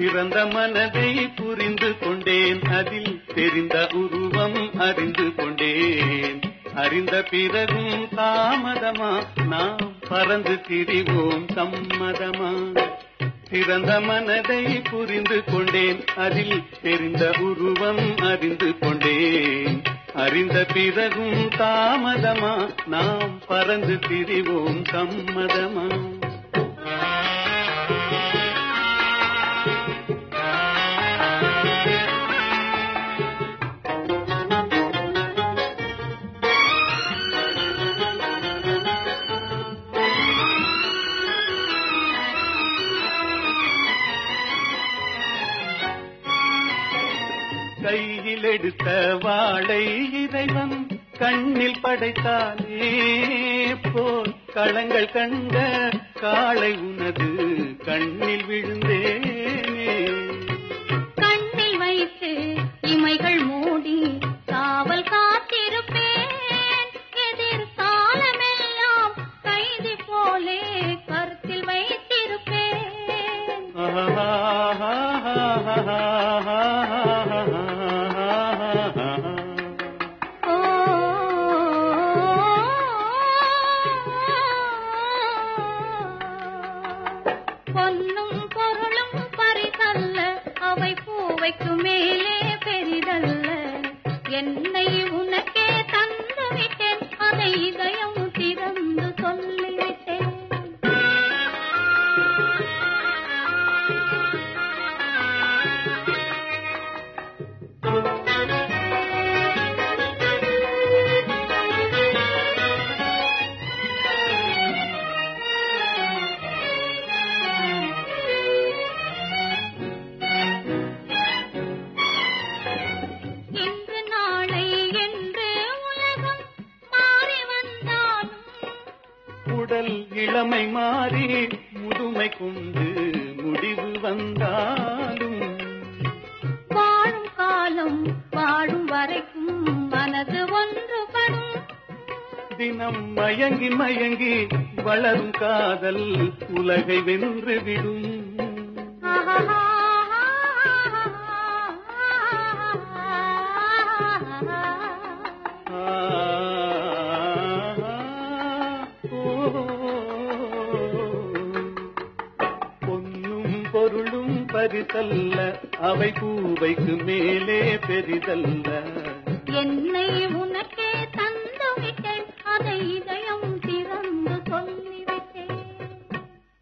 பிறந்த மனதை புரிந்து கொண்டேன் அதில் தெரிந்த உருவம் அறிந்து கொண்டேன் அறிந்த பிறகும் தாமதமா நாம் பறந்து திரிவோம் சம்மதமா பிறந்த மனதை புரிந்து கொண்டேன் அதில் தெரிந்த உருவம் அறிந்து கொண்டேன் அறிந்த பிறகும் தாமதமா நாம் பறந்து திரிவோம் சம்மதமா கையில் எடுத்த வாளை இறைவன் கண்ணில் படைத்தானே போல் களங்கள் கண்ட காளை உனது கண்ணில் விழுந்தேனே கண்ணில் வைத்து இமைகள் மூடி காவல் காத்திருப்பேன் எதிர்காலமெல்லாம் கைதி போலே கருத்தில் வைத்திருப்பேன் ஓ பொன்னும் பொருளும் பரிதல்ல அவை பூவைக்கு மேலே பெரிதல்ல என்னை உனக்கே தந்து விட்டேன் அதை இதயம் திறந்து சொல்லிவிட்டேன் இன்று நாளை என்று உலகம் மாறி வந்தாலும் உடல் இளமை மாறி முதுமை கொண்டு முடிவு வந்தாலும் வாழும் காலம் வாழும் வரைக்கும் மனது ஒன்றுபடும் தினம் மயங்கி மயங்கி வளரும் காதல் உலகை வென்று விடும் பொன்னும் பொருளும் பரிதல்ல அவை பூவைக்கு மேலே பெரிதல்ல என்னை உனக்கே தந்து விட்டேன் அதை இதயம்